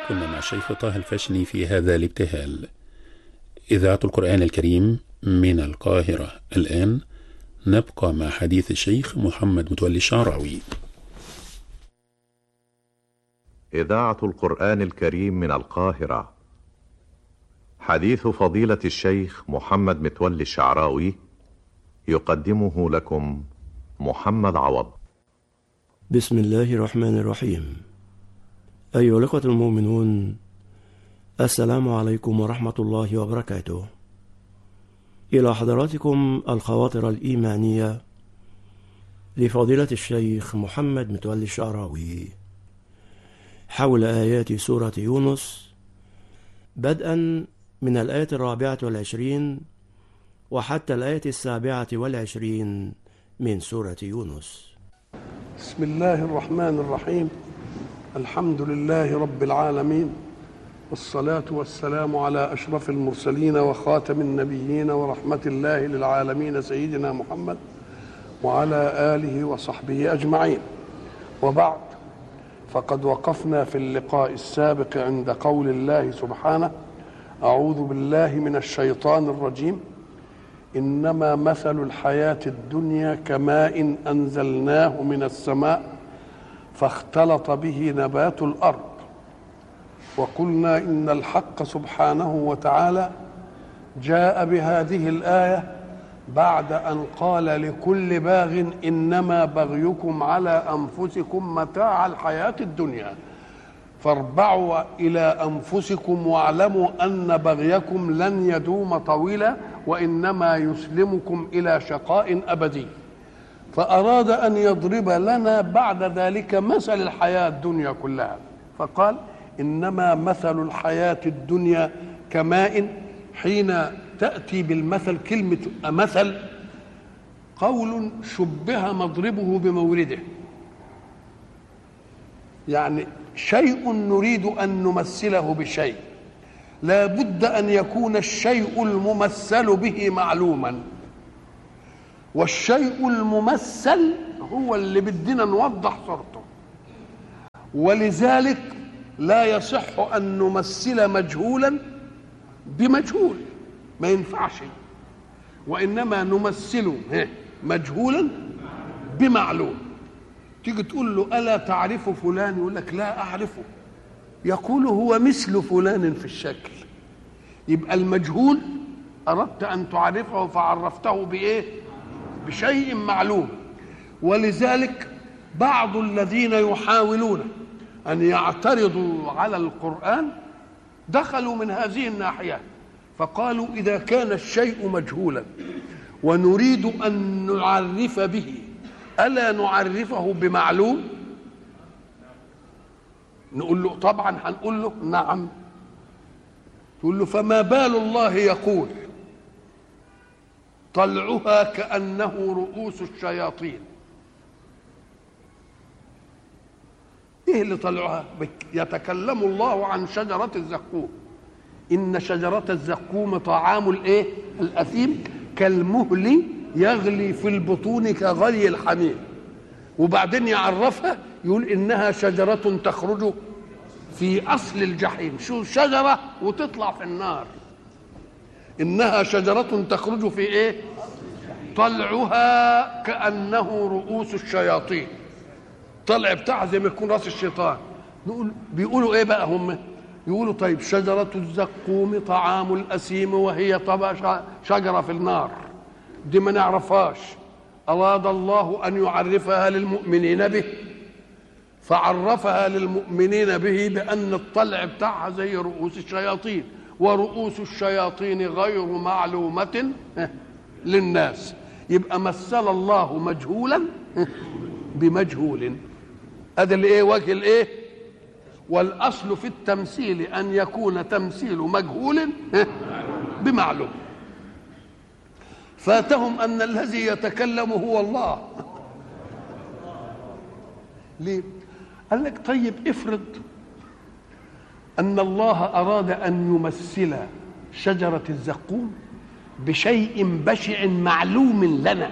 كنا مع الشيخ طه الفشني في هذا الابتهال إذاعة القرآن الكريم من القاهرة الآن نبقى مع حديث الشيخ محمد متولي الشعراوي إذاعة القرآن الكريم من القاهرة حديث فضيلة الشيخ محمد متولي الشعراوي يقدمه لكم محمد عوض بسم الله الرحمن الرحيم أيها الأخوة المؤمنون السلام عليكم ورحمة الله وبركاته إلى حضراتكم الخواطر الإيمانية لفضيلة الشيخ محمد متولي الشعراوي حول آيات سورة يونس بدءا من الآية الرابعة والعشرين وحتى الآية السابعة والعشرين من سورة يونس بسم الله الرحمن الرحيم الحمد لله رب العالمين والصلاة والسلام على أشرف المرسلين وخاتم النبيين ورحمة الله للعالمين سيدنا محمد وعلى آله وصحبه أجمعين وبعد فقد وقفنا في اللقاء السابق عند قول الله سبحانه أعوذ بالله من الشيطان الرجيم إنما مثل الحياة الدنيا كماء أنزلناه من السماء فاختلط به نبات الأرض وقلنا إن الحق سبحانه وتعالى جاء بهذه الآية بعد أن قال لكل باغ إنما بغيكم على أنفسكم متاع الحياة الدنيا فاربعوا إلى أنفسكم واعلموا أن بغيكم لن يدوم طويلا وإنما يسلمكم إلى شقاء أبدي فأراد أن يضرب لنا بعد ذلك مثل الحياة الدنيا كلها فقال إنما مثل الحياة الدنيا كماء حين تأتي بالمثل كلمة مثل قول شبه مضربه بمورده يعني شيء نريد أن نمثله بشيء لا بد أن يكون الشيء الممثل به معلوما والشيء الممثل هو اللي بدنا نوضح صورته ولذلك لا يصح أن نمثل مجهولا بمجهول ما ينفعش وإنما نمثل مجهولا بمعلوم تيجي تقول له ألا تعرف فلان يقول لك لا أعرفه يقول هو مثل فلان في الشكل يبقى المجهول أردت أن تعرفه فعرفته بإيه بشيء معلوم ولذلك بعض الذين يحاولون أن يعترضوا على القرآن دخلوا من هذه الناحية فقالوا إذا كان الشيء مجهولا ونريد أن نعرف به ألا نعرفه بمعلوم نقول له طبعا هنقول له نعم تقول له فما بال الله يقول طلعها كأنه رؤوس الشياطين ايه اللي طلعها يتكلم الله عن شجرة الزقوم إن شجرة الزقوم طعام الايه الأثيم كالمهل يغلي في البطون كغلي الحميم وبعدين يعرفها يقول إنها شجرة تخرج في أصل الجحيم شو شجرة وتطلع في النار إنها شجرة تخرج في إيه طلعها كأنه رؤوس الشياطين طلع بتاعها زي ما يكون راس الشيطان نقول بيقولوا ايه بقى هم يقولوا طيب شجرة الزقوم طعام الأسيم وهي طبعا شجرة في النار دي ما نعرفهاش أراد الله أن يعرفها للمؤمنين به فعرفها للمؤمنين به بأن الطلع بتاعها زي رؤوس الشياطين ورؤوس الشياطين غير معلومة للناس يبقى مثل الله مجهولا بمجهول هذا الايه وجه الايه والاصل في التمثيل ان يكون تمثيل مجهول بمعلوم فاتهم ان الذي يتكلم هو الله ليه قال لك طيب افرض ان الله اراد ان يمثل شجره الزقوم بشيء بشع معلوم لنا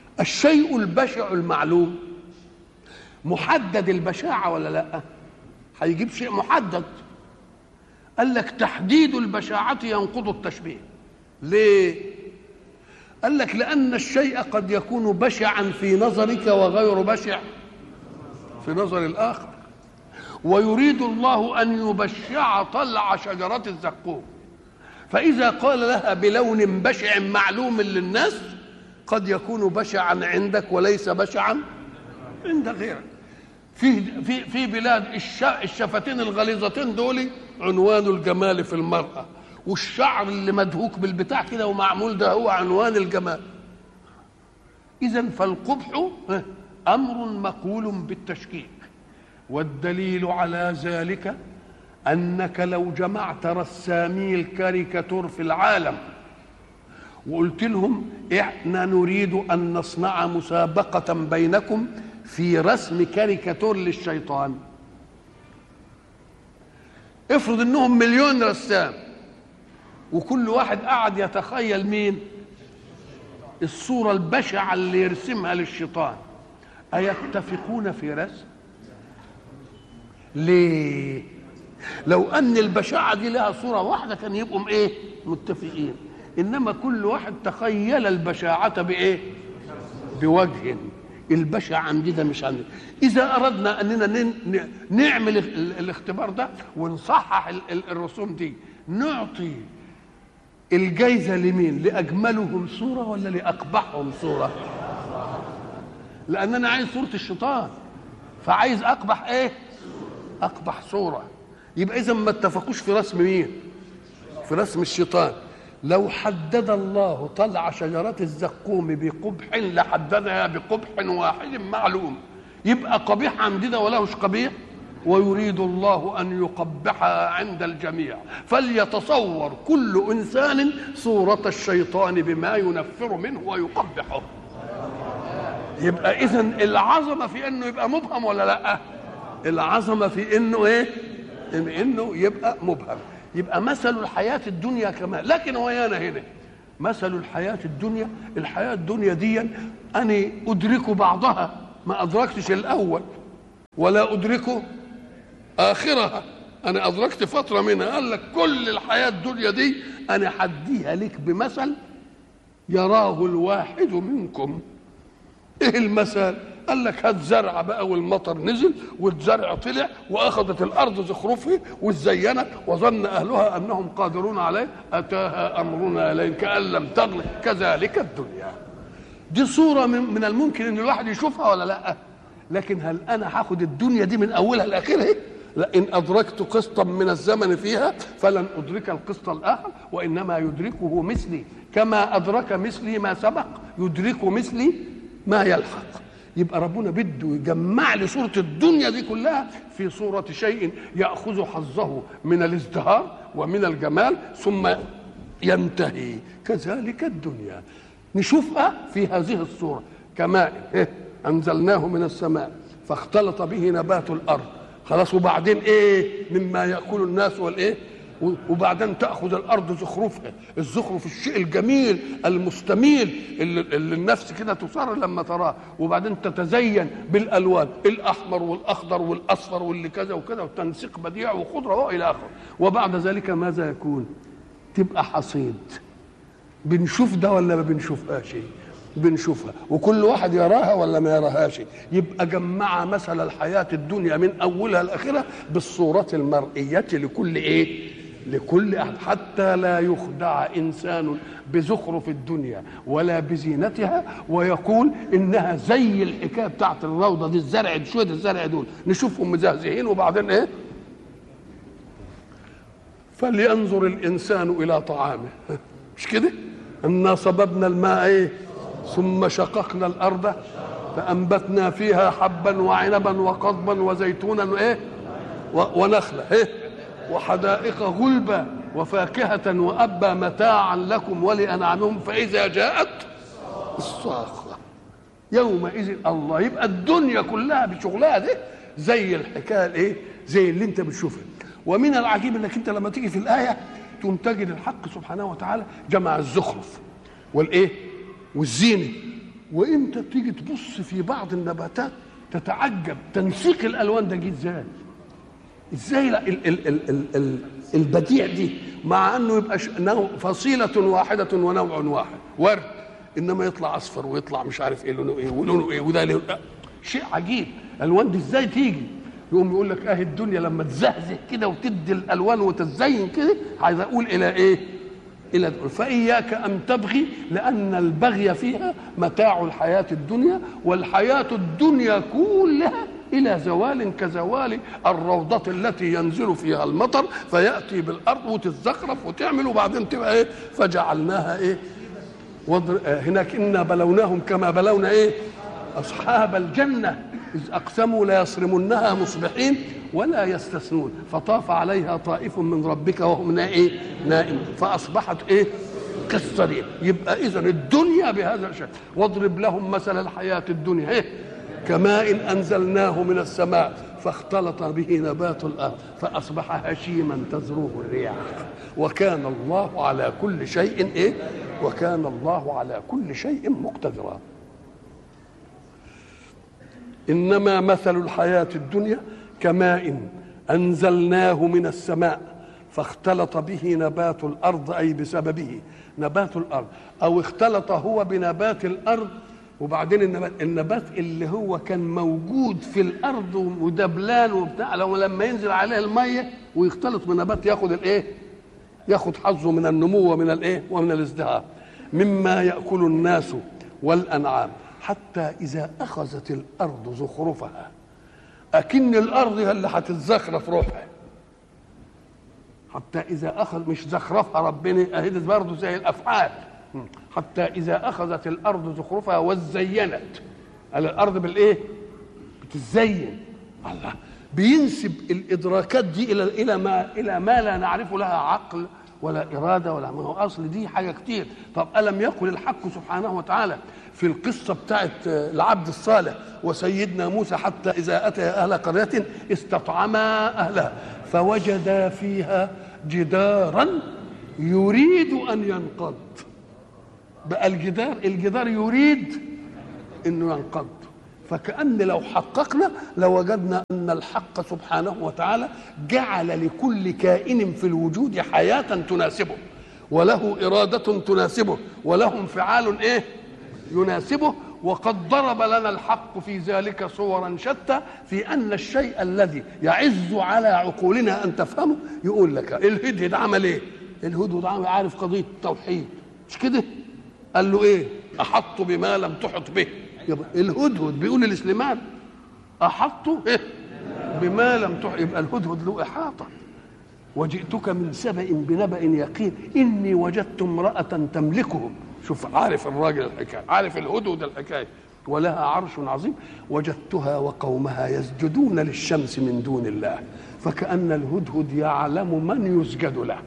الشيء البشع المعلوم محدد البشاعة ولا لا هيجيب شيء محدد قال لك تحديد البشاعة ينقض التشبيه ليه قال لك لأن الشيء قد يكون بشعا في نظرك وغير بشع في نظر الآخر ويريد الله أن يبشع طلع شجرة الزقوم فإذا قال لها بلون بشع معلوم للناس قد يكون بشعا عندك وليس بشعا عند غيرك في في في بلاد الشفتين الغليظتين دول عنوان الجمال في المرأة والشعر اللي مدهوك بالبتاع كده ومعمول ده هو عنوان الجمال إذا فالقبح أمر مقول بالتشكيك والدليل على ذلك أنك لو جمعت رسامي الكاريكاتور في العالم وقلت لهم احنا نريد ان نصنع مسابقه بينكم في رسم كاريكاتور للشيطان افرض انهم مليون رسام وكل واحد قعد يتخيل مين الصوره البشعه اللي يرسمها للشيطان ايتفقون في رسم ليه لو ان البشاعه دي لها صوره واحده كان يبقوا ايه متفقين انما كل واحد تخيل البشاعه بايه بوجه البشع عندي ده مش عندي اذا اردنا اننا نعمل الاختبار ده ونصحح الرسوم دي نعطي الجايزه لمين لاجملهم صوره ولا لاقبحهم صوره لان انا عايز صوره الشيطان فعايز اقبح ايه اقبح صوره يبقى اذا ما اتفقوش في رسم مين في رسم الشيطان لو حدد الله طلع شجرة الزقوم بقبح لحددها بقبح واحد معلوم يبقى قبيح عندنا ولهش قبيح ويريد الله أن يقبحها عند الجميع فليتصور كل إنسان صورة الشيطان بما ينفر منه ويقبحه يبقى إذا العظمة في أنه يبقى مبهم ولا لأ العظمة في أنه إيه انه يبقى مبهم يبقى مثل الحياه الدنيا كما لكن ويانا هنا مثل الحياه الدنيا الحياه الدنيا دي انا ادرك بعضها ما ادركتش الاول ولا ادرك اخرها انا ادركت فتره منها قال لك كل الحياه الدنيا دي انا حديها لك بمثل يراه الواحد منكم ايه المثل قال لك هات زرع بقى والمطر نزل والزرع طلع واخذت الارض زخرفه وزينت وظن اهلها انهم قادرون عليه اتاها امرنا ليل كان لم تغن كذلك الدنيا دي صوره من, من الممكن ان الواحد يشوفها ولا لا لكن هل انا هاخد الدنيا دي من اولها لاخرها لئن أدركت قسطا من الزمن فيها فلن أدرك القسط الآخر وإنما يدركه مثلي كما أدرك مثلي ما سبق يدرك مثلي ما يلحق يبقى ربنا بده يجمع لي صورة الدنيا دي كلها في صورة شيء يأخذ حظه من الازدهار ومن الجمال ثم ينتهي كذلك الدنيا نشوفها في هذه الصورة كماء أنزلناه من السماء فاختلط به نبات الأرض خلاص وبعدين ايه مما ياكل الناس والايه وبعدين تاخذ الارض زخرفها الزخرف الشيء الجميل المستميل اللي, اللي النفس كده تصر لما تراه وبعدين تتزين بالالوان الاحمر والاخضر والاصفر واللي كذا وكذا وتنسيق بديع وخضره والى اخره وبعد ذلك ماذا يكون تبقى حصيد بنشوف ده ولا ما بنشوفهاش بنشوفها وكل واحد يراها ولا ما يراهاش يبقى جمع مثل الحياة الدنيا من أولها لآخرها بالصورة المرئية لكل إيه لكل أحد حتى لا يخدع إنسان بزخرف الدنيا ولا بزينتها ويقول إنها زي الحكاية بتاعت الروضة دي الزرع شوية الزرع دول نشوفهم مزهزهين وبعدين إيه فلينظر الإنسان إلى طعامه مش كده أنا صببنا الماء إيه ثم شققنا الارض فانبتنا فيها حبا وعنبا وقضبا وزيتونا ايه ونخله ايه وحدائق غلبا وفاكهة وأبا متاعا لكم ولأنعامهم فإذا جاءت الصاخة يومئذ الله يبقى الدنيا كلها بشغلها دي زي الحكاية الايه زي اللي انت بتشوفها ومن العجيب انك انت لما تيجي في الآية تقوم تجد الحق سبحانه وتعالى جمع الزخرف والايه والزينة وانت تيجي تبص في بعض النباتات تتعجب تنسيق الالوان ده جه ازاي ازاي لا ال ال ال ال ال البديع دي مع انه يبقى ش- نوع فصيله واحده ونوع واحد ورد انما يطلع اصفر ويطلع مش عارف ايه لونه ايه ولونه ايه وده لونه آه، شيء عجيب الالوان دي ازاي تيجي يقوم يقول لك اهي الدنيا لما تزهزه كده وتدي الالوان وتزين كده عايز اقول الى ايه الى دول فاياك ان تبغي لان البغي فيها متاع الحياه الدنيا والحياه الدنيا كلها الى زوال كزوال الروضه التي ينزل فيها المطر فياتي بالارض وتتزخرف وتعمل وبعدين تبقى ايه فجعلناها ايه وضر... آه، هناك انا بلوناهم كما بلونا ايه اصحاب الجنه اذ اقسموا ليصرمنها مصبحين ولا يستثنون فطاف عليها طائف من ربك وهم نا- ايه نائم فاصبحت ايه كالصريم يبقى اذا الدنيا بهذا الشكل واضرب لهم مثل الحياه الدنيا ايه كماء انزلناه من السماء فاختلط به نبات الارض فاصبح هشيما تذروه الرياح وكان الله على كل شيء ايه وكان الله على كل شيء مقتدرا انما مثل الحياه الدنيا كماء انزلناه من السماء فاختلط به نبات الارض اي بسببه نبات الارض او اختلط هو بنبات الارض وبعدين النبات, النبات اللي هو كان موجود في الارض ودبلان وبتاع لو لما ينزل عليه الميه ويختلط بنبات ياخد الايه؟ ياخد حظه من النمو ومن الايه؟ ومن الازدهار مما ياكل الناس والانعام حتى اذا اخذت الارض زخرفها اكن الارض هي اللي هتتزخرف روحها حتى اذا اخذ مش زخرفها ربنا اهي برضه زي الافعال حتى اذا اخذت الارض زخرفها وزينت على الارض بالايه بتزين الله بينسب الادراكات دي الى الى ما الى ما لا نعرف لها عقل ولا اراده ولا ما هو اصل دي حاجه كتير طب الم يقل الحق سبحانه وتعالى في القصه بتاعت العبد الصالح وسيدنا موسى حتى اذا اتى اهل قريه استطعما اهلها فوجدا فيها جدارا يريد ان ينقض بقى الجدار الجدار يريد انه ينقض فكأن لو حققنا لوجدنا أن الحق سبحانه وتعالى جعل لكل كائن في الوجود حياة تناسبه وله إرادة تناسبه وله انفعال إيه يناسبه وقد ضرب لنا الحق في ذلك صورا شتى في أن الشيء الذي يعز على عقولنا أن تفهمه يقول لك الهدهد عمل إيه الهدهد عمل عارف قضية التوحيد مش كده قال له إيه أحط بما لم تحط به يبقى الهدهد بيقول لسليمان احطوا إيه؟ بما لم تح يبقى الهدهد له احاطه وجئتك من سبأ بنبأ يقين اني وجدت امرأة تملكهم شوف عارف الراجل الحكايه عارف الهدهد الحكايه ولها عرش عظيم وجدتها وقومها يسجدون للشمس من دون الله فكأن الهدهد يعلم من يسجد له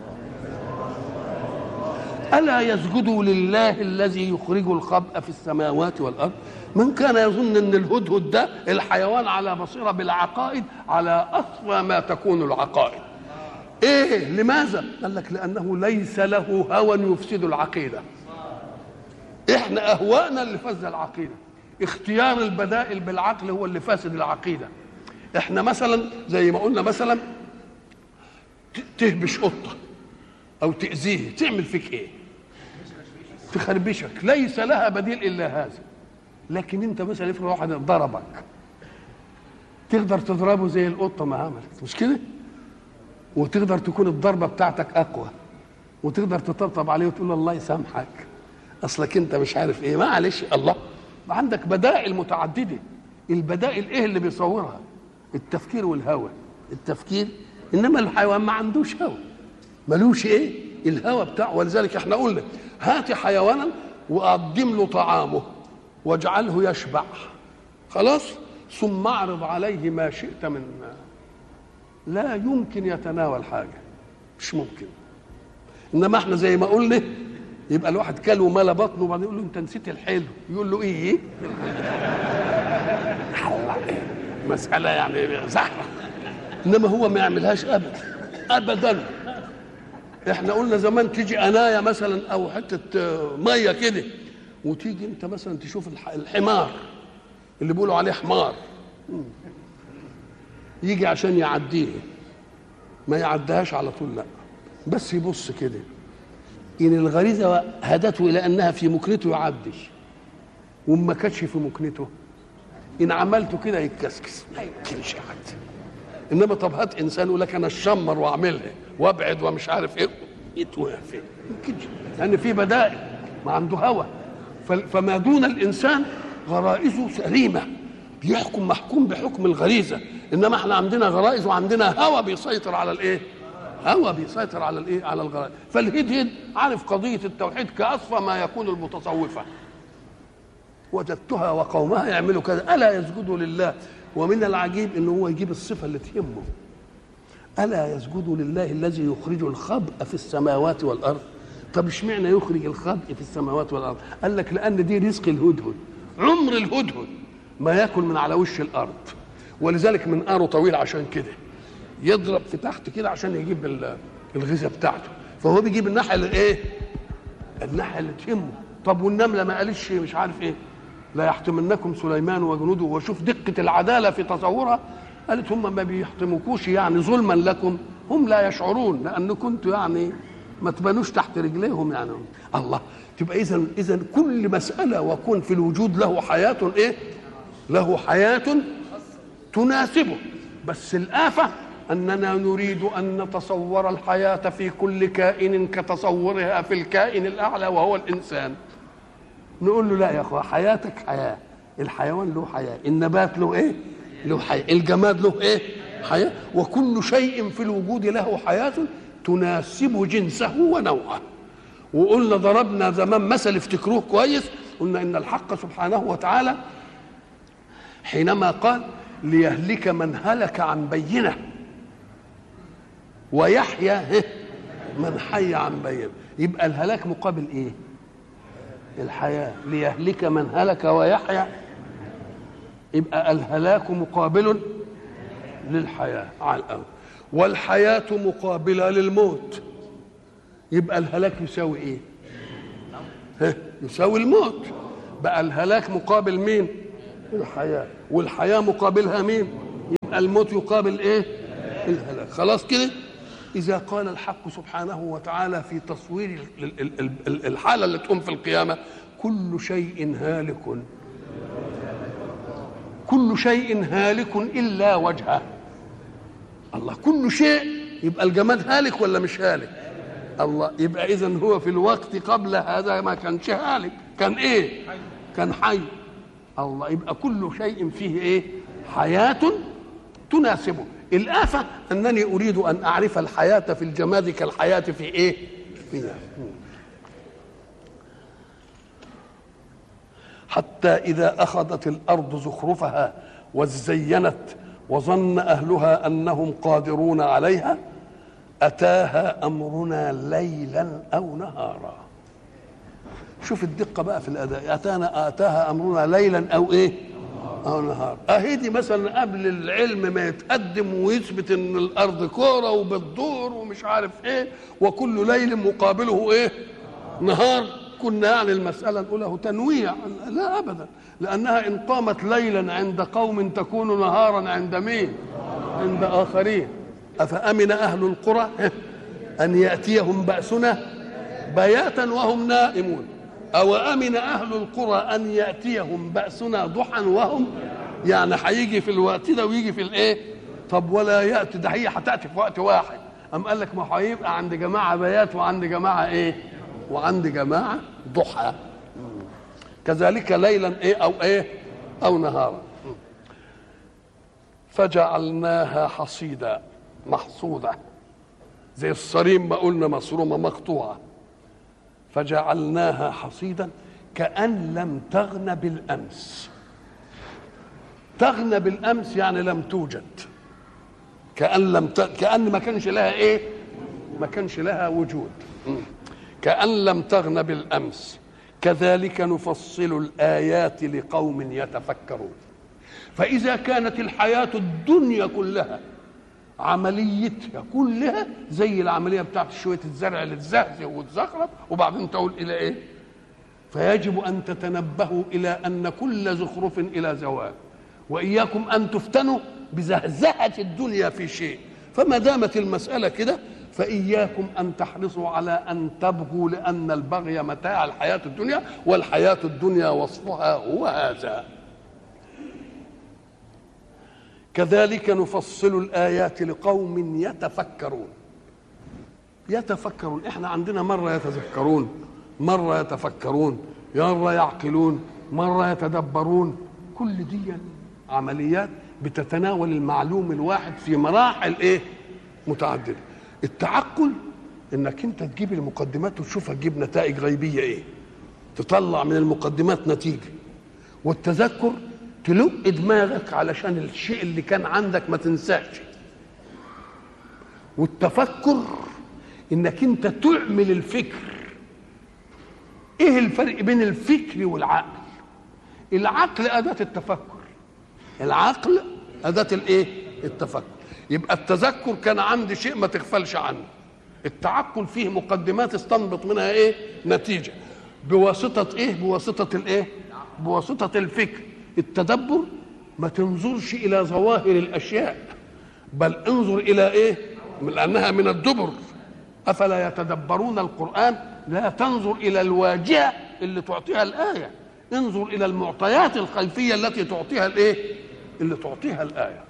ألا يسجدوا لله الذي يخرج الخبأ في السماوات والأرض من كان يظن أن الهدهد ده الحيوان على بصيرة بالعقائد على أصفى ما تكون العقائد إيه لماذا قال لك لأنه ليس له هوى يفسد العقيدة إحنا أهواءنا اللي فسد العقيدة اختيار البدائل بالعقل هو اللي فاسد العقيدة إحنا مثلا زي ما قلنا مثلا تهبش قطة أو تأذيه تعمل فيك إيه تخربشك ليس لها بديل الا هذا لكن انت مثلا افرض واحد ضربك تقدر تضربه زي القطه ما عملت مش كده وتقدر تكون الضربه بتاعتك اقوى وتقدر تطبطب عليه وتقول له الله يسامحك اصلك انت مش عارف ايه معلش الله عندك بدائل متعدده البدائل ايه اللي بيصورها التفكير والهوى التفكير انما الحيوان ما عندوش هوى ملوش ايه الهوى بتاعه ولذلك احنا قلنا هات حيوانا وقدم له طعامه واجعله يشبع خلاص ثم اعرض عليه ما شئت من لا يمكن يتناول حاجه مش ممكن انما احنا زي ما قلنا يبقى الواحد كل وملا بطنه وبعدين يقول له انت نسيت الحلو يقول له ايه مساله يعني زحمه انما هو ما يعملهاش ابدا ابدا احنا قلنا زمان تيجي انايا مثلا او حته ميه كده وتيجي انت مثلا تشوف الحمار اللي بيقولوا عليه حمار يجي عشان يعديه ما يعدهاش على طول لا بس يبص كده ان الغريزه هدته الى انها في مكنته يعدي وما كانتش في مكنته ان عملته كده يتكسكس ما يمكنش يعدي انما طب هات انسان يقول لك انا اشمر واعملها وابعد ومش عارف ايه يتوقع فين يمكنش لان في بدائل ما عنده هوى فما دون الانسان غرائزه سليمه بيحكم محكوم بحكم الغريزه انما احنا عندنا غرائز وعندنا هوى بيسيطر على الايه هوى بيسيطر على الايه على الغرائز فالهدهد عارف قضيه التوحيد كاصفى ما يكون المتصوفه وجدتها وقومها يعملوا كذا الا يسجدوا لله ومن العجيب ان هو يجيب الصفه اللي تهمه الا يسجدوا لله الذي يخرج الخبء في السماوات والارض طب اشمعنى يخرج الخبء في السماوات والارض قال لك لان دي رزق الهدهد عمر الهدهد ما ياكل من على وش الارض ولذلك منقاره طويل عشان كده يضرب في تحت كده عشان يجيب الغذاء بتاعته فهو بيجيب الناحيه اللي ايه الناحيه اللي تهمه طب والنمله ما قالتش مش عارف ايه لا يحتمنكم سليمان وجنوده وشوف دقه العداله في تصورها قالت هم ما بيحتمكوش يعني ظلما لكم هم لا يشعرون لان كنتوا يعني ما تبانوش تحت رجليهم يعني الله تبقى اذا اذا كل مساله وكن في الوجود له حياه ايه له حياه تناسبه بس الافه اننا نريد ان نتصور الحياه في كل كائن كتصورها في الكائن الاعلى وهو الانسان نقول له لا يا اخويا حياتك حياه الحيوان له حياه النبات له ايه له حياه الجماد له ايه حياه وكل شيء في الوجود له حياه تناسب جنسه ونوعه وقلنا ضربنا زمان مثل افتكروه كويس قلنا ان الحق سبحانه وتعالى حينما قال ليهلك من هلك عن بينه ويحيى من حي عن بينه يبقى الهلاك مقابل ايه الحياه ليهلك من هلك ويحيى يبقى الهلاك مقابل للحياه على الأول والحياه مقابله للموت يبقى الهلاك يساوي ايه ها يساوي الموت بقى الهلاك مقابل مين الحياه والحياه مقابلها مين يبقى الموت يقابل ايه الهلاك خلاص كده إذا قال الحق سبحانه وتعالى في تصوير الحالة اللي تقوم في القيامة كل شيء هالك كل شيء هالك إلا وجهه الله كل شيء يبقى الجماد هالك ولا مش هالك الله يبقى إذا هو في الوقت قبل هذا ما كانش هالك كان إيه كان حي الله يبقى كل شيء فيه إيه حياة تناسبه الآفة أنني أريد أن أعرف الحياة في الجماد كالحياة في إيه؟ فيها حتى إذا أخذت الأرض زخرفها وزينت وظن أهلها أنهم قادرون عليها أتاها أمرنا ليلا أو نهارا شوف الدقة بقى في الأداء أتانا أتاها أمرنا ليلا أو إيه أو نهار أهي دي مثلا قبل العلم ما يتقدم ويثبت إن الأرض كورة وبتدور ومش عارف إيه وكل ليل مقابله إيه نهار كنا يعني المسألة نقول له تنويع لا أبدا لأنها إن قامت ليلا عند قوم تكون نهارا عند مين عند آخرين أفأمن أهل القرى أن يأتيهم بأسنا بياتا وهم نائمون أو أمن أهل القرى أن يأتيهم بأسنا ضحى وهم يعني هيجي في الوقت ده ويجي في الإيه؟ طب ولا يأتي ده هي هتأتي في وقت واحد أم قال لك ما هيبقى عند جماعة بيات وعند جماعة إيه؟ وعند جماعة ضحى كذلك ليلا إيه أو إيه؟ أو نهارا فجعلناها حصيدا محصودة زي الصريم ما قلنا مصرومة مقطوعة فجعلناها حصيدا كأن لم تغن بالأمس تغنى بالأمس يعني لم توجد كأن لم ت... كأن ما كانش لها إيه ما كانش لها وجود كأن لم تغن بالأمس كذلك نفصل الآيات لقوم يتفكرون فإذا كانت الحياة الدنيا كلها عمليتها كلها زي العمليه بتاعت شويه الزرع اللي تزهزه وتزخرف وبعدين تقول الى ايه؟ فيجب ان تتنبهوا الى ان كل زخرف الى زوال واياكم ان تفتنوا بزهزهه الدنيا في شيء فما دامت المساله كده فاياكم ان تحرصوا على ان تبغوا لان البغي متاع الحياه الدنيا والحياه الدنيا وصفها هو هذا كذلك نفصل الايات لقوم يتفكرون يتفكرون احنا عندنا مره يتذكرون مره يتفكرون مره يعقلون مره يتدبرون كل دي عمليات بتتناول المعلوم الواحد في مراحل ايه متعدده التعقل انك انت تجيب المقدمات وتشوفها تجيب نتائج غيبيه ايه تطلع من المقدمات نتيجه والتذكر تلق دماغك علشان الشيء اللي كان عندك ما تنساش والتفكر انك انت تعمل الفكر ايه الفرق بين الفكر والعقل العقل اداه التفكر العقل اداه الايه التفكر يبقى التذكر كان عندي شيء ما تغفلش عنه التعقل فيه مقدمات استنبط منها ايه نتيجه بواسطه ايه بواسطه الايه بواسطه الفكر التدبر ما تنظرش الى ظواهر الاشياء بل انظر الى ايه لانها من الدبر افلا يتدبرون القران لا تنظر الى الواجهه اللي تعطيها الايه انظر الى المعطيات الخلفيه التي تعطيها الايه اللي تعطيها الايه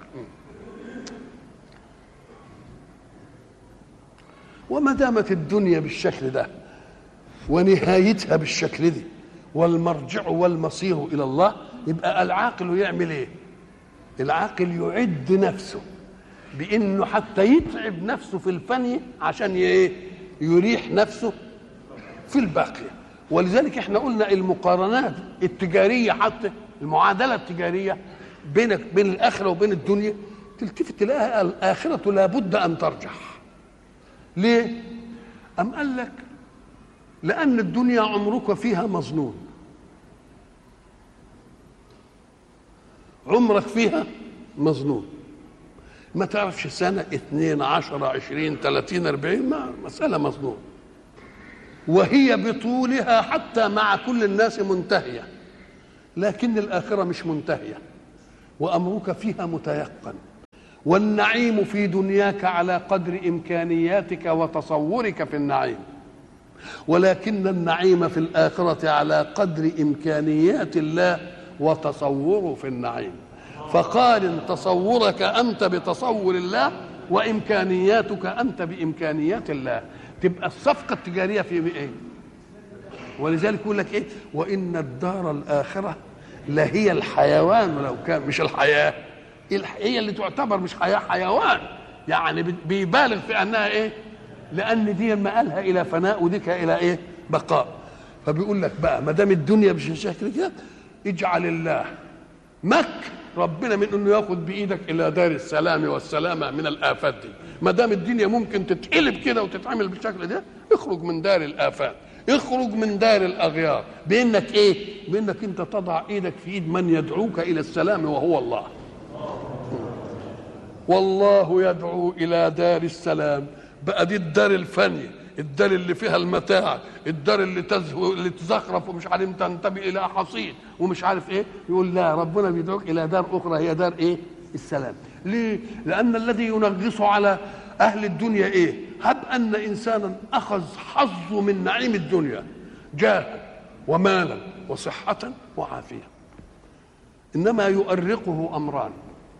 وما دامت الدنيا بالشكل ده ونهايتها بالشكل دي والمرجع والمصير الى الله يبقى العاقل يعمل ايه العاقل يعد نفسه بانه حتى يتعب نفسه في الفني عشان ايه يريح نفسه في الباقيه ولذلك احنا قلنا المقارنات التجاريه حتى المعادله التجاريه بينك بين الاخره وبين الدنيا تلتفت تلاقيها الاخره لابد ان ترجح ليه ام قال لك لان الدنيا عمرك فيها مظنون عمرك فيها مظنون ما تعرفش سنة اثنين عشرة عشرين ثلاثين أربعين ما مسألة مظنون وهي بطولها حتى مع كل الناس منتهية لكن الآخرة مش منتهية وأمرك فيها متيقن والنعيم في دنياك على قدر إمكانياتك وتصورك في النعيم ولكن النعيم في الآخرة على قدر إمكانيات الله وتصوره في النعيم فقارن تصورك انت بتصور الله وامكانياتك انت بامكانيات الله تبقى الصفقه التجاريه في ايه ولذلك يقول لك ايه وان الدار الاخره لهي الحيوان لو كان مش الحياه هي اللي تعتبر مش حياه حيوان يعني بيبالغ في انها ايه لان دي مآلها الى فناء وديك الى ايه بقاء فبيقول لك بقى ما دام الدنيا بالشكل كده اجعل الله مك ربنا من انه ياخد بايدك الى دار السلام والسلامه من الافات دي ما دام الدنيا ممكن تتقلب كده وتتعمل بالشكل ده اخرج من دار الافات اخرج من دار الاغيار بانك ايه بانك انت تضع ايدك في ايد من يدعوك الى السلام وهو الله والله يدعو الى دار السلام بقى دي الدار الفانيه الدار اللي فيها المتاع الدار اللي تزهو اللي تزخرف ومش عارف تنتبه الى حصيد ومش عارف ايه يقول لا ربنا بيدعوك الى دار اخرى هي دار ايه السلام ليه لان الذي ينغص على اهل الدنيا ايه هب ان انسانا اخذ حظه من نعيم الدنيا جاها ومالا وصحه وعافيه انما يؤرقه امران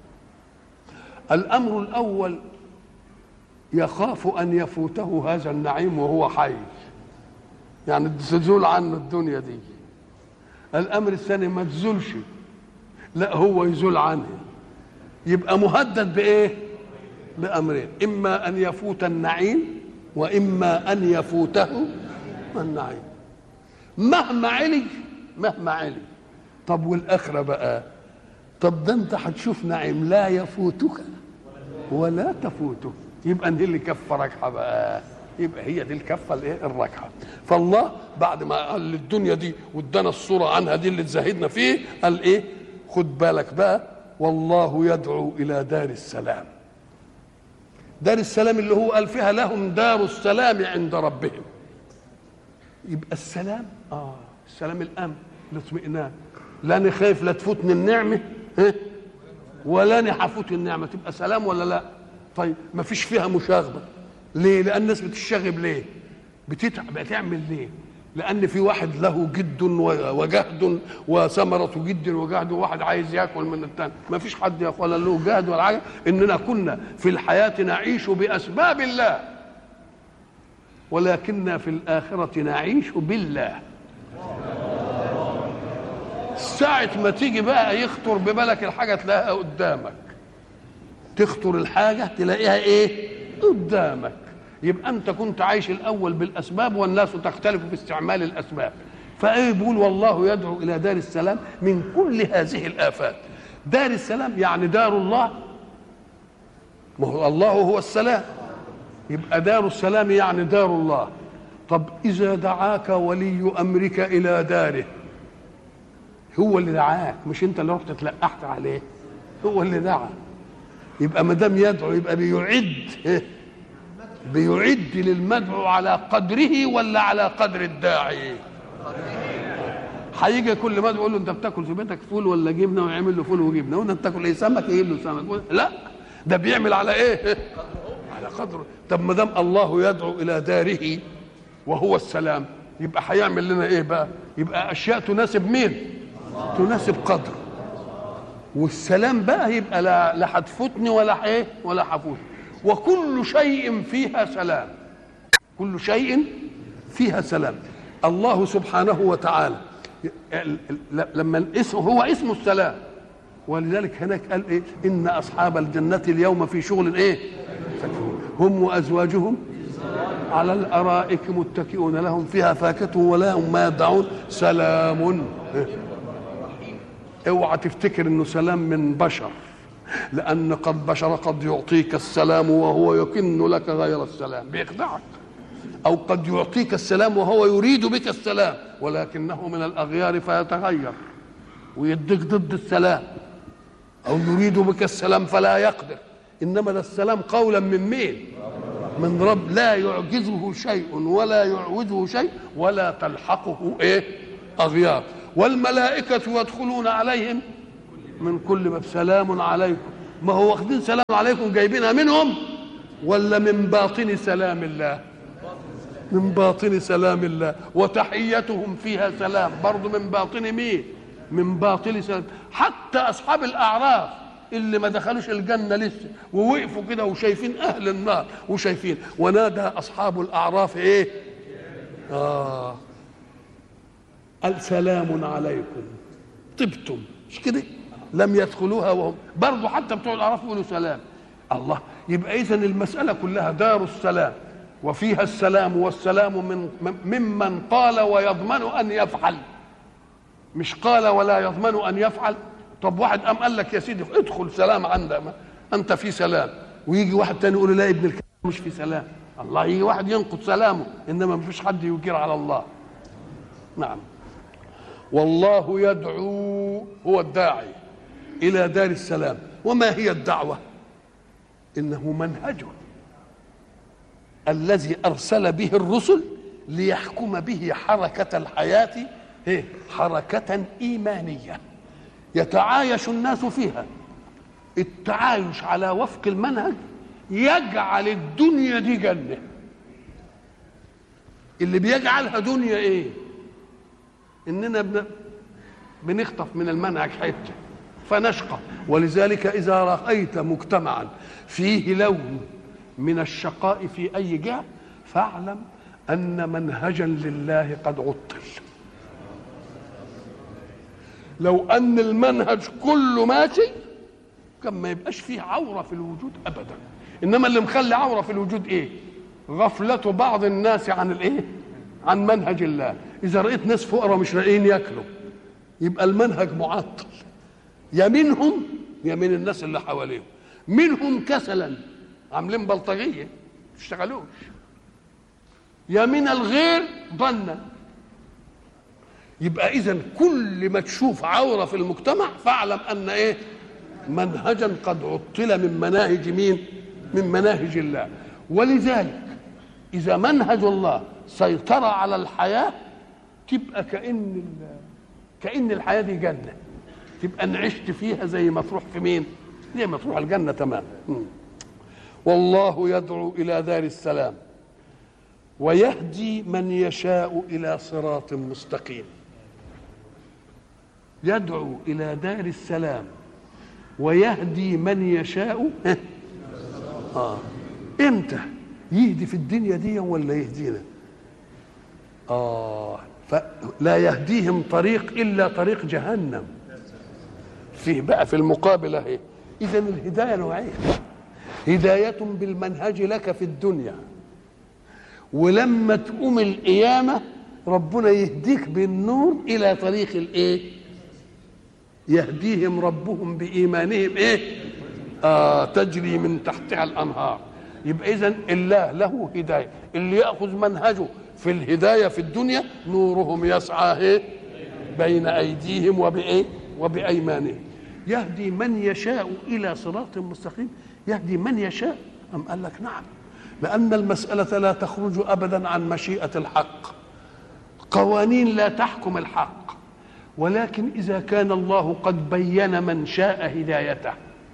الامر الاول يخاف ان يفوته هذا النعيم وهو حي يعني تزول عنه الدنيا دي الامر الثاني ما تزولش لا هو يزول عنه يبقى مهدد بايه بامرين اما ان يفوت النعيم واما ان يفوته النعيم مهما علي مهما علي طب والاخره بقى طب ده انت هتشوف نعيم لا يفوتك ولا تفوتك يبقى دي اللي كفه ركعه بقى يبقى هي دي الكفه الايه الركعه فالله بعد ما قال الدنيا دي وادانا الصوره عنها دي اللي تزهدنا فيه قال ايه خد بالك بقى والله يدعو الى دار السلام دار السلام اللي هو قال فيها لهم دار السلام عند ربهم يبقى السلام اه السلام الامن الاطمئنان لا انا خايف لا تفوتني النعمه ها ولا أنا هفوت النعمة تبقى سلام ولا لا طيب ما فيش فيها مشاغبة ليه لأن الناس بتشتغب ليه بتتعب بتعمل ليه لأن في واحد له جد وجهد وثمرة جد وجهد وواحد عايز ياكل من الثاني ما فيش حد يا ولا له جهد ولا حاجة إننا كنا في الحياة نعيش بأسباب الله ولكننا في الآخرة نعيش بالله ساعة ما تيجي بقى يخطر ببالك الحاجة تلاقيها قدامك تخطر الحاجة تلاقيها ايه قدامك يبقى انت كنت عايش الاول بالاسباب والناس تختلف في استعمال الاسباب فايه بيقول والله يدعو الى دار السلام من كل هذه الافات دار السلام يعني دار الله ما هو الله هو السلام يبقى دار السلام يعني دار الله طب اذا دعاك ولي امرك الى داره هو اللي دعاك مش انت اللي رحت تلقحت عليه هو اللي دعا يبقى ما دام يدعو يبقى بيعد إيه؟ بيعد للمدعو على قدره ولا على قدر الداعي هيجي كل مدعو يقول له انت بتاكل في بيتك فول ولا جبنه ويعمل له فول وجبنه وانت بتاكل ايه سمك يجيب له سمك لا ده بيعمل على ايه على قدره طب ما دام الله يدعو الى داره وهو السلام يبقى هيعمل لنا ايه بقى يبقى اشياء تناسب مين تناسب قدره والسلام بقى يبقى لا لا هتفوتني ولا ايه ولا هفوت وكل شيء فيها سلام كل شيء فيها سلام الله سبحانه وتعالى لما الاسم هو اسم السلام ولذلك هناك قال ايه ان اصحاب الجنه اليوم في شغل ايه هم وازواجهم على الارائك متكئون لهم فيها فاكهه ولهم ما يدعون سلام اوعى تفتكر انه سلام من بشر لان قد بشر قد يعطيك السلام وهو يكن لك غير السلام بيخدعك او قد يعطيك السلام وهو يريد بك السلام ولكنه من الاغيار فيتغير ويديك ضد السلام او يريد بك السلام فلا يقدر انما ده السلام قولا من مين من رب لا يعجزه شيء ولا يعوزه شيء ولا تلحقه ايه اغيار والملائكة يدخلون عليهم من كل باب سلام عليكم ما هو واخدين سلام عليكم جايبينها منهم ولا من باطن سلام الله من باطن سلام الله وتحيتهم فيها سلام برضو من باطن مين من باطن سلام حتى أصحاب الأعراف اللي ما دخلوش الجنة لسه ووقفوا كده وشايفين أهل النار وشايفين ونادى أصحاب الأعراف إيه آه السلام عليكم طبتم مش كده لم يدخلوها وهم برضه حتى بتوع الاعراف يقولوا سلام الله يبقى اذا المساله كلها دار السلام وفيها السلام والسلام من ممن قال ويضمن ان يفعل مش قال ولا يضمن ان يفعل طب واحد قام قال لك يا سيدي ادخل سلام عندك انت في سلام ويجي واحد تاني يقول لا ابن الكلام مش في سلام الله يجي واحد ينقض سلامه انما ما فيش حد يجير على الله نعم والله يدعو هو الداعي الى دار السلام وما هي الدعوه انه منهج الذي ارسل به الرسل ليحكم به حركه الحياه حركه ايمانيه يتعايش الناس فيها التعايش على وفق المنهج يجعل الدنيا دي جنه اللي بيجعلها دنيا ايه اننا بن... بنخطف من المنهج حته فنشقى ولذلك اذا رايت مجتمعا فيه لون من الشقاء في اي جهه فاعلم ان منهجا لله قد عطل لو ان المنهج كله ماشي كان ما يبقاش فيه عوره في الوجود ابدا انما اللي مخلي عوره في الوجود ايه غفله بعض الناس عن الايه عن منهج الله اذا رايت ناس فقراء مش لاقيين ياكلوا يبقى المنهج معطل يا منهم يا من الناس اللي حواليهم منهم كسلا عاملين بلطجيه ما يشتغلوش يا من الغير ظنا يبقى اذا كل ما تشوف عوره في المجتمع فاعلم ان ايه منهجا قد عطل من مناهج مين من مناهج الله ولذلك اذا منهج الله سيطر على الحياه تبقى كان كان الحياه دي جنه تبقى ان عشت فيها زي ما تروح في مين زي ما تروح الجنه تمام مم. والله يدعو الى دار السلام ويهدي من يشاء الى صراط مستقيم يدعو الى دار السلام ويهدي من يشاء اه امتى يهدي في الدنيا دي ولا يهدينا اه فلا يهديهم طريق الا طريق جهنم فيه بقى في المقابل اهي اذا الهدايه نوعين هدايه بالمنهج لك في الدنيا ولما تقوم القيامه ربنا يهديك بالنور الى طريق الايه يهديهم ربهم بايمانهم ايه آه تجري من تحتها الانهار يبقى اذا الله له هدايه اللي ياخذ منهجه في الهدايه في الدنيا نورهم يسعى ايه بين ايديهم وبايه وبايمانهم يهدي من يشاء الى صراط مستقيم يهدي من يشاء ام قال لك نعم لان المساله لا تخرج ابدا عن مشيئه الحق قوانين لا تحكم الحق ولكن اذا كان الله قد بين من شاء هدايته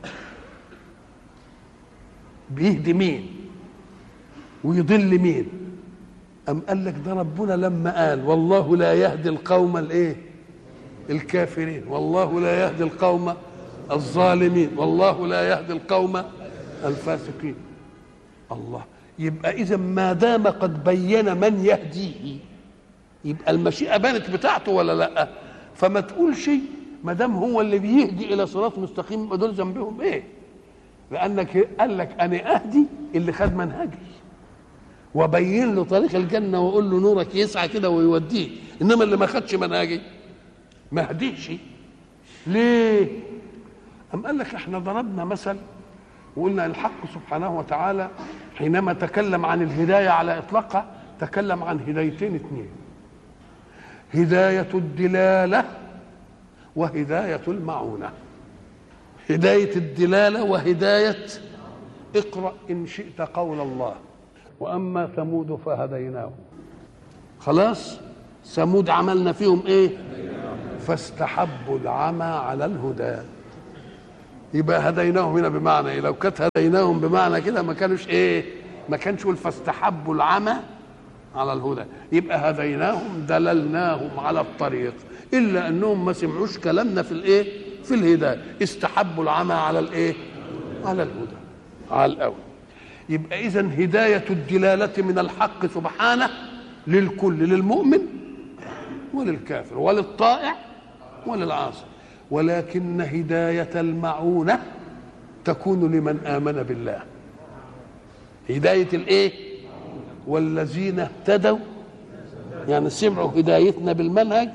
بيهدي مين ويضل مين أم قال لك ده ربنا لما قال والله لا يهدي القوم الايه الكافرين والله لا يهدي القوم الظالمين والله لا يهدي القوم الفاسقين الله يبقى اذا ما دام قد بين من يهديه يبقى المشيئه بانت بتاعته ولا لا فما تقولش ما دام هو اللي بيهدي الى صراط مستقيم يبقى دول ذنبهم ايه لانك قال لك انا اهدي اللي خد منهجي وبين له طريق الجنه واقول له نورك يسعى كده ويوديه انما اللي ما خدش منهجي ما هديش ليه أم قال لك احنا ضربنا مثل وقلنا الحق سبحانه وتعالى حينما تكلم عن الهدايه على اطلاقها تكلم عن هدايتين اثنين هدايه الدلاله وهدايه المعونه هدايه الدلاله وهدايه اقرا ان شئت قول الله واما ثمود فهديناهم خلاص ثمود عملنا فيهم ايه فاستحبوا العمى على الهدى يبقى هديناهم هنا بمعنى ايه لو كانت هديناهم بمعنى كده ما كانوش ايه ما كانش يقول فاستحبوا العمى على الهدى يبقى هديناهم دللناهم على الطريق الا انهم ما سمعوش كلامنا في الايه في الهدايه استحبوا العمى على الايه على الهدى على الاول يبقى اذا هدايه الدلاله من الحق سبحانه للكل للمؤمن وللكافر وللطائع وللعاصي ولكن هدايه المعونه تكون لمن امن بالله هدايه الايه والذين اهتدوا يعني سمعوا هدايتنا بالمنهج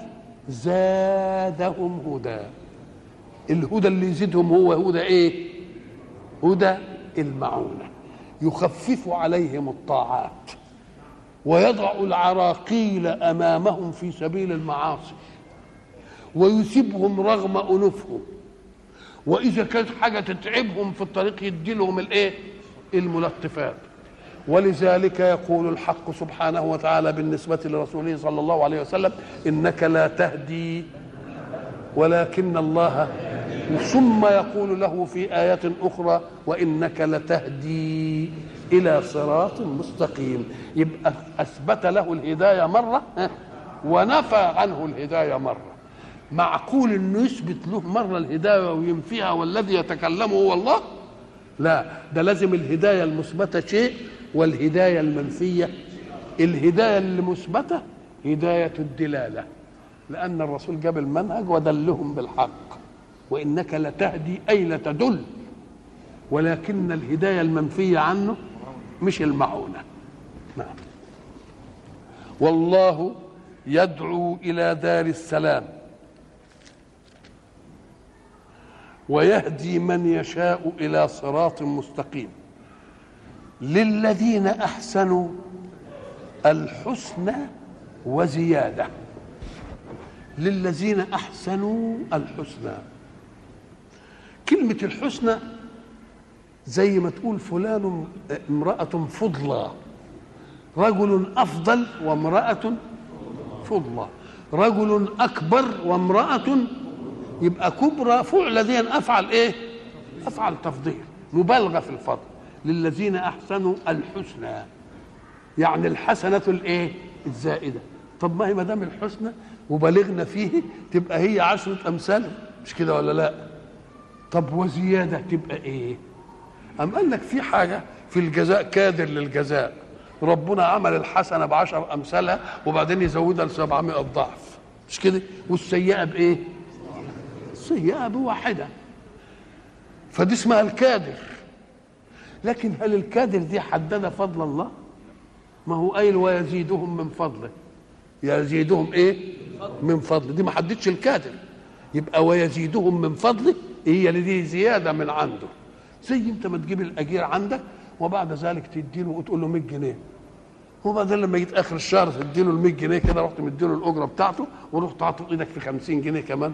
زادهم هدى الهدى اللي يزيدهم هو هدى ايه هدى المعونه يخفف عليهم الطاعات ويضع العراقيل امامهم في سبيل المعاصي ويسيبهم رغم انوفهم واذا كانت حاجه تتعبهم في الطريق يدي لهم الايه الملطفات ولذلك يقول الحق سبحانه وتعالى بالنسبه لرسوله صلى الله عليه وسلم انك لا تهدي ولكن الله ثم يقول له في آية أخرى وإنك لتهدي إلى صراط مستقيم يبقى أثبت له الهداية مرة ونفى عنه الهداية مرة معقول انه يثبت له مره الهدايه وينفيها والذي يتكلم هو الله لا ده لازم الهدايه المثبته شيء والهدايه المنفيه الهدايه المثبته هدايه الدلاله لان الرسول جاب المنهج ودلهم بالحق وانك لتهدي اي لتدل ولكن الهدايه المنفيه عنه مش المعونه نعم والله يدعو الى دار السلام ويهدي من يشاء الى صراط مستقيم للذين احسنوا الحسنى وزياده للذين احسنوا الحسنى كلمه الحسنى زي ما تقول فلان امراه فضلى رجل افضل وامراه فضلى رجل اكبر وامراه يبقى كبرى فعل دي افعل ايه افعل تفضيل مبالغه في الفضل للذين احسنوا الحسنى يعني الحسنه الايه الزائده طب ما هي ما دام الحسنى وبلغنا فيه تبقى هي عشرة أمثال مش كده ولا لا طب وزيادة تبقى إيه أم قال لك في حاجة في الجزاء كادر للجزاء ربنا عمل الحسنة بعشر أمثالها وبعدين يزودها لسبعمائة ضعف مش كده والسيئة بإيه السيئة بواحدة فدي اسمها الكادر لكن هل الكادر دي حدد فضل الله ما هو قايل ويزيدهم من فضله يزيدهم ايه من فضله دي ما حددش الكادر يبقى ويزيدهم من فضله هي اللي دي زياده من عنده زي انت ما تجيب الاجير عندك وبعد ذلك تديله وتقول له 100 جنيه وبعدين لما جيت اخر الشهر تديله ال 100 جنيه كده رحت مديله الاجره بتاعته ورحت حاطط ايدك في 50 جنيه كمان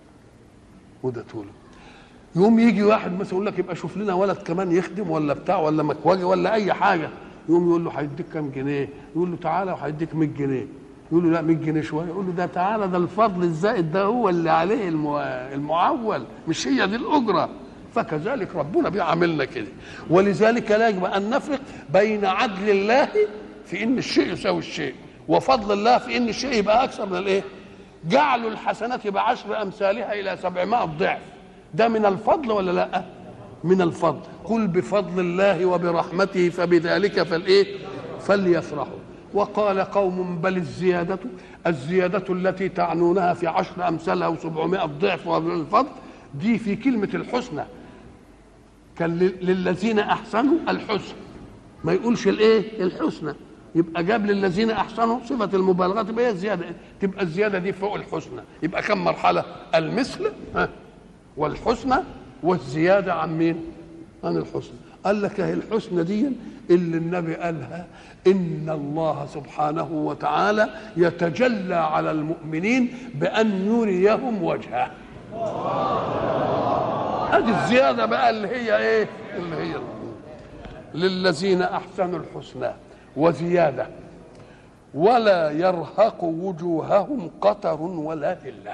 وده له يوم يجي واحد مثلا يقول لك يبقى شوف لنا ولد كمان يخدم ولا بتاع ولا مكواجي ولا اي حاجه يقوم يقول له هيديك كام جنيه يقول له تعالى وهيديك 100 جنيه يقول له لا 100 جنيه شويه يقول له ده تعالى ده الفضل الزائد ده هو اللي عليه المو... المعول مش هي دي الاجره فكذلك ربنا بيعاملنا كده ولذلك لا يجب ان نفرق بين عدل الله في ان الشيء يساوي الشيء وفضل الله في ان الشيء يبقى اكثر من الايه جعل الحسنات بعشر امثالها الى سبعمائة ضعف ده من الفضل ولا لا من الفضل قل بفضل الله وبرحمته فبذلك فالايه فليفرحوا وقال قوم بل الزيادة الزيادة التي تعنونها في عشر أمثالها وسبعمائة ضعف والفضل دي في كلمة الحسنى كان للذين أحسنوا الحسن ما يقولش الإيه الحسنى يبقى جاب للذين أحسنوا صفة المبالغة تبقى هي الزيادة تبقى الزيادة دي فوق الحسنى يبقى كم مرحلة المثل ها والحسنى والزيادة عن مين عن الحسنى قال لك اهي الحسنى دي اللي النبي قالها ان الله سبحانه وتعالى يتجلى على المؤمنين بان يريهم وجهه هذه الزياده بقى اللي هي ايه اللي هي للذين احسنوا الحسنى وزياده ولا يرهق وجوههم قتر ولا ذله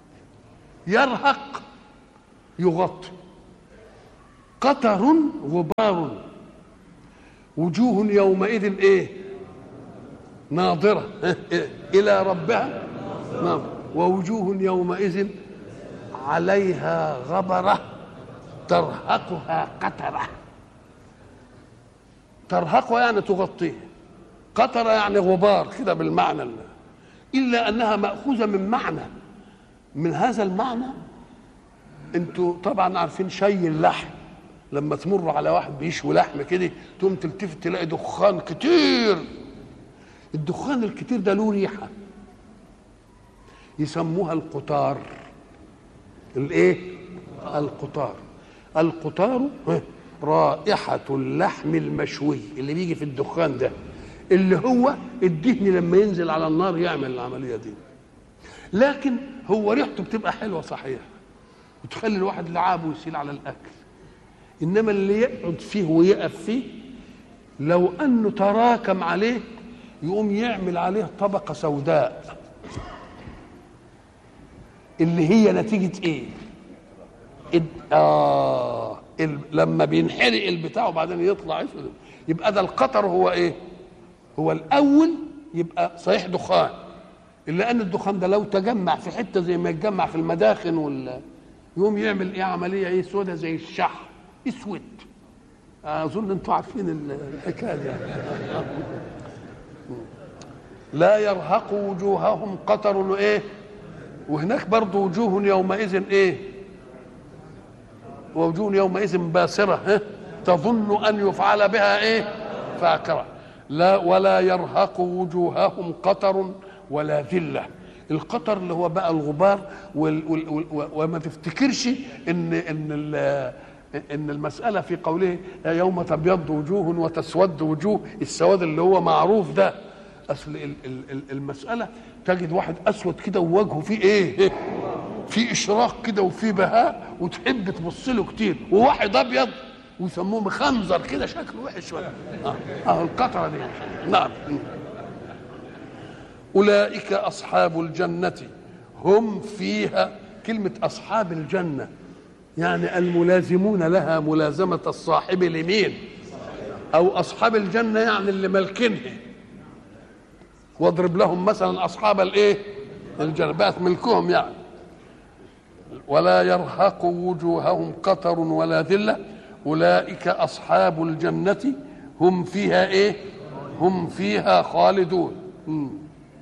يرهق يغطي قتر غبار وجوه يومئذ ايه ناظرة إلى ربها ناظرة ووجوه يومئذ عليها غبرة ترهقها قترة ترهقها يعني تغطيه قترة يعني غبار كده بالمعنى اللي. إلا أنها مأخوذة من معنى من هذا المعنى انتوا طبعا عارفين شي اللحم لما تمر على واحد بيشوي لحم كده تقوم تلتفت تلاقي دخان كتير الدخان الكتير ده له ريحه يسموها القطار الايه القطار القطار رائحة اللحم المشوي اللي بيجي في الدخان ده اللي هو الدهن لما ينزل على النار يعمل العملية دي لكن هو ريحته بتبقى حلوة صحيح وتخلي الواحد لعابه يسيل على الأكل انما اللي يقعد فيه ويقف فيه لو انه تراكم عليه يقوم يعمل عليه طبقه سوداء اللي هي نتيجه ايه اه لما بينحرق البتاع وبعدين يطلع اسود يبقى ده القطر هو ايه هو الاول يبقى صحيح دخان الا ان الدخان ده لو تجمع في حته زي ما يتجمع في المداخن وال يقوم يعمل ايه عمليه ايه سودة زي الشحم اسود اظن انتم عارفين الحكايه دي لا يرهق وجوههم قتر وايه وهناك برضه وجوه يومئذ ايه ووجوه يومئذ باسره ها تظن ان يفعل بها ايه فاكره لا ولا يرهق وجوههم قتر ولا ذله القطر اللي هو بقى الغبار وال وال وال وما تفتكرش ان ان ان المساله في قوله يوم تبيض وجوه وتسود وجوه السواد اللي هو معروف ده اصل المساله تجد واحد اسود كده ووجهه فيه ايه في اشراق كده وفي بهاء وتحب تبص له كتير وواحد ابيض ويسموه مخنزر كده شكله وحش شويه اه, آه القطره دي نعم اولئك اصحاب الجنه هم فيها كلمه اصحاب الجنه يعني الملازمون لها ملازمة الصاحب لمين أو أصحاب الجنة يعني اللي ملكنها واضرب لهم مثلا أصحاب الإيه الجنة بقت ملكهم يعني ولا يرهق وجوههم قتر ولا ذلة أولئك أصحاب الجنة هم فيها إيه هم فيها خالدون مم.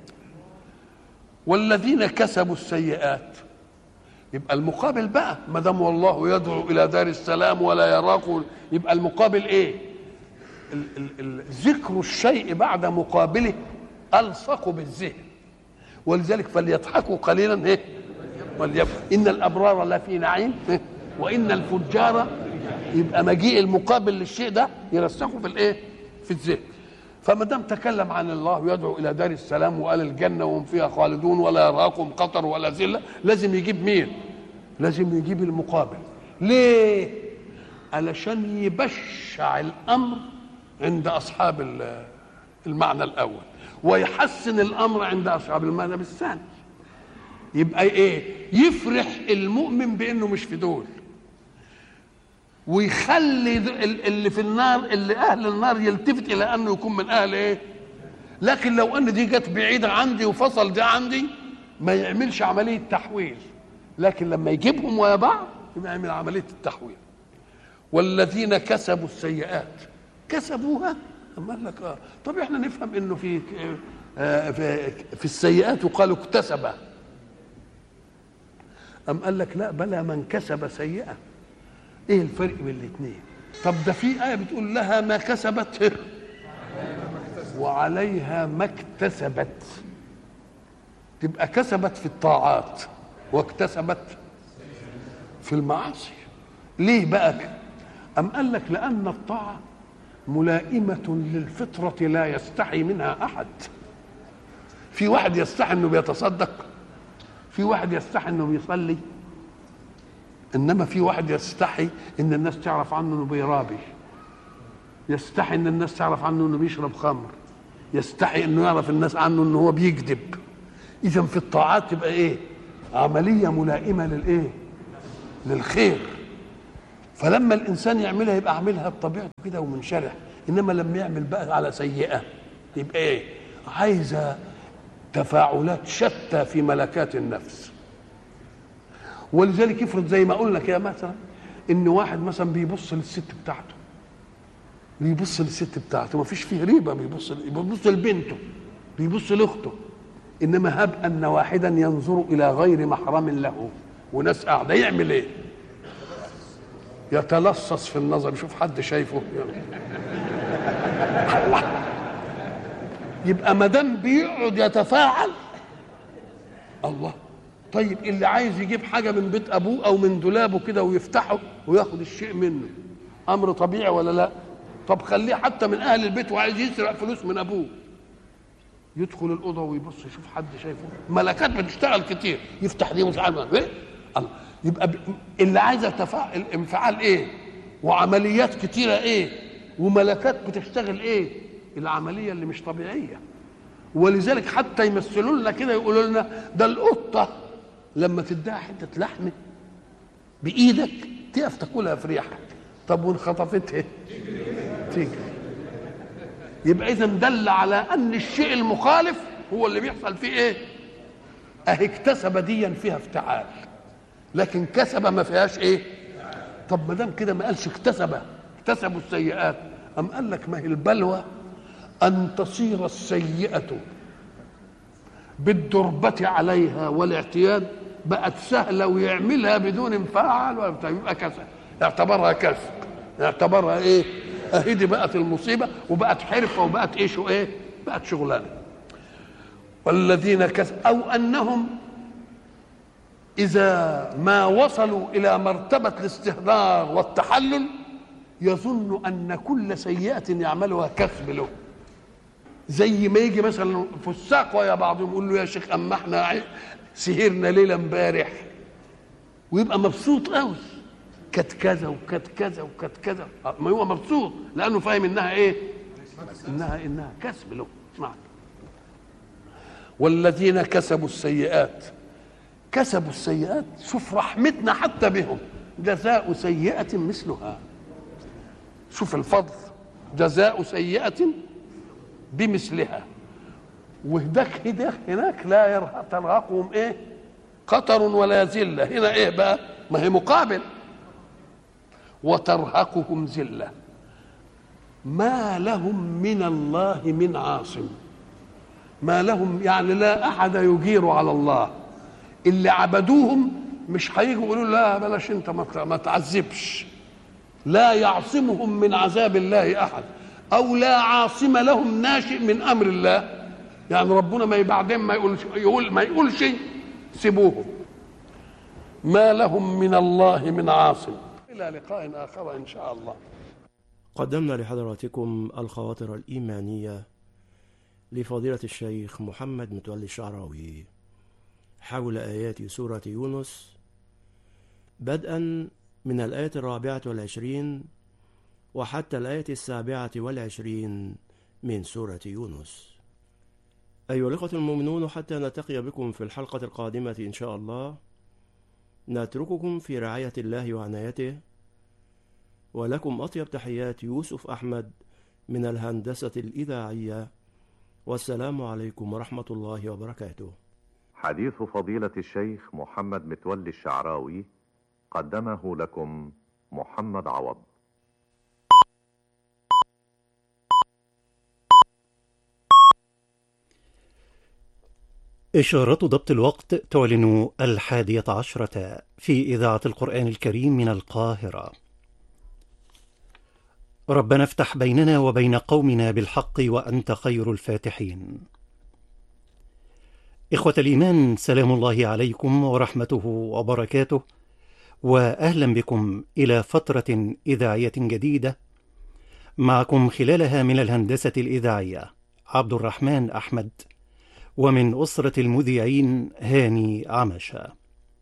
والذين كسبوا السيئات يبقى المقابل بقى ما دام والله يدعو الى دار السلام ولا يراق يبقى المقابل ايه ال- ال- ال- ذكر الشيء بعد مقابله الصق بالذهن ولذلك فليضحكوا قليلا ايه وليبكوا ان الابرار لفي نعيم إيه؟ وان الفجار يبقى مجيء المقابل للشيء ده يرسخه في الايه في الذهن فما دام تكلم عن الله يدعو الى دار السلام وقال الجنه وهم فيها خالدون ولا يرهقهم قطر ولا ذله لازم يجيب مين؟ لازم يجيب المقابل ليه؟ علشان يبشع الامر عند اصحاب ال- المعنى الاول ويحسن الامر عند اصحاب المعنى الثاني يبقى ايه؟ يفرح المؤمن بانه مش في دول ويخلي ال- اللي في النار اللي اهل النار يلتفت الى انه يكون من اهل ايه لكن لو ان دي جت بعيده عندي وفصل ده عندي ما يعملش عمليه تحويل لكن لما يجيبهم ويا بعض يبقى يعمل عمليه التحويل والذين كسبوا السيئات كسبوها أما قال لك اه طب احنا نفهم انه في آه في, في السيئات وقالوا اكتسب أم قال لك لا بلى من كسب سيئة ايه الفرق بين الاثنين طب ده في آية بتقول لها ما كسبت وعليها ما اكتسبت تبقى كسبت في الطاعات واكتسبت في المعاصي ليه بقى كده؟ أم قال لك لأن الطاعة ملائمة للفطرة لا يستحي منها أحد في واحد يستحي انه بيتصدق في واحد يستحي انه بيصلي انما في واحد يستحي ان الناس تعرف عنه انه بيرابي يستحي ان الناس تعرف عنه انه بيشرب خمر يستحي انه يعرف الناس عنه انه هو بيكذب اذا في الطاعات تبقى ايه عمليه ملائمه للايه للخير فلما الانسان يعملها يبقى عاملها بطبيعته كده ومنشرح انما لما يعمل بقى على سيئه يبقى ايه عايزه تفاعلات شتى في ملكات النفس ولذلك يفرض زي ما قلنا كده مثلا ان واحد مثلا بيبص للست بتاعته بيبص للست بتاعته ما فيش فيه ريبه بيبص بيبص لبنته بيبص لاخته انما هب ان واحدا ينظر الى غير محرم له وناس قاعده يعمل ايه؟ يتلصص في النظر يشوف حد شايفه يبقى ما دام بيقعد يتفاعل الله طيب اللي عايز يجيب حاجه من بيت ابوه او من دولابه كده ويفتحه وياخد الشيء منه امر طبيعي ولا لا طب خليه حتى من اهل البيت وعايز يسرق فلوس من ابوه يدخل الاوضه ويبص يشوف حد شايفه ملكات بتشتغل كتير يفتح دي مش عارف ايه الله يبقى ب... اللي عايز يتفاعل الانفعال ايه وعمليات كتيره ايه وملكات بتشتغل ايه العمليه اللي مش طبيعيه ولذلك حتى يمثلوا لنا كده يقولوا لنا ده القطه لما تديها حته لحم بايدك تقف تاكلها في ريحك طب وان خطفتها تيجي يبقى اذا دل على ان الشيء المخالف هو اللي بيحصل فيه ايه اهي اكتسب ديا فيها افتعال لكن كسب ما فيهاش ايه طب ما دام كده ما قالش اكتسب اكتسبوا السيئات ام قال لك ما هي البلوى ان تصير السيئه بالدربة عليها والاعتياد بقت سهلة ويعملها بدون انفعال ولا بتاع، يبقى كسب اعتبرها كسب اعتبرها ايه اهي دي بقت المصيبة وبقت حرفة وبقت ايه شو ايه بقت شغلانة والذين كسب او انهم اذا ما وصلوا الى مرتبة الاستهدار والتحلل يظن ان كل سيئة يعملها كسب له زي ما يجي مثلا فساق ويا بعضهم يقول له يا شيخ اما احنا عي- سهرنا ليله امبارح ويبقى مبسوط قوي كانت كذا وكانت كذا وكانت كذا ما هو مبسوط لانه فاهم انها ايه؟ انها انها كسب له اسمع والذين كسبوا السيئات كسبوا السيئات شوف رحمتنا حتى بهم جزاء سيئة مثلها شوف الفضل جزاء سيئة بمثلها وهداك هداك هناك لا يرهق ترهقهم ايه قطر ولا ذلة هنا ايه بقى ما هي مقابل وترهقهم ذلة ما لهم من الله من عاصم ما لهم يعني لا احد يجير على الله اللي عبدوهم مش هيجوا يقولوا لا بلاش انت ما تعذبش لا يعصمهم من عذاب الله احد او لا عاصم لهم ناشئ من امر الله يعني ربنا ما بعدين ما يقولش يقول ما يقولش سيبوهم ما لهم من الله من عاصم الى لقاء اخر ان شاء الله قدمنا لحضراتكم الخواطر الإيمانية لفضيلة الشيخ محمد متولي الشعراوي حول آيات سورة يونس بدءا من الآية الرابعة والعشرين وحتى الآية السابعة والعشرين من سورة يونس أيها الأخوة المؤمنون حتى نلتقي بكم في الحلقة القادمة إن شاء الله نترككم في رعاية الله وعنايته ولكم أطيب تحيات يوسف أحمد من الهندسة الإذاعية والسلام عليكم ورحمة الله وبركاته حديث فضيلة الشيخ محمد متولي الشعراوي قدمه لكم محمد عوض إشارة ضبط الوقت تعلن الحادية عشرة في إذاعة القرآن الكريم من القاهرة ربنا افتح بيننا وبين قومنا بالحق وأنت خير الفاتحين إخوة الإيمان سلام الله عليكم ورحمته وبركاته وأهلا بكم إلى فترة إذاعية جديدة معكم خلالها من الهندسة الإذاعية عبد الرحمن أحمد ومن أسرة المذيعين هاني عمشة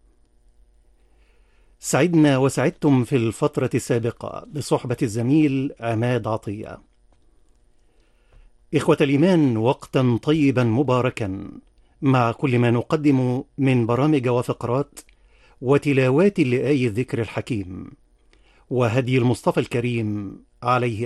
سعدنا وسعدتم في الفترة السابقة بصحبة الزميل عماد عطية إخوة الإيمان وقتا طيبا مباركا مع كل ما نقدم من برامج وفقرات وتلاوات لآي الذكر الحكيم وهدي المصطفى الكريم عليه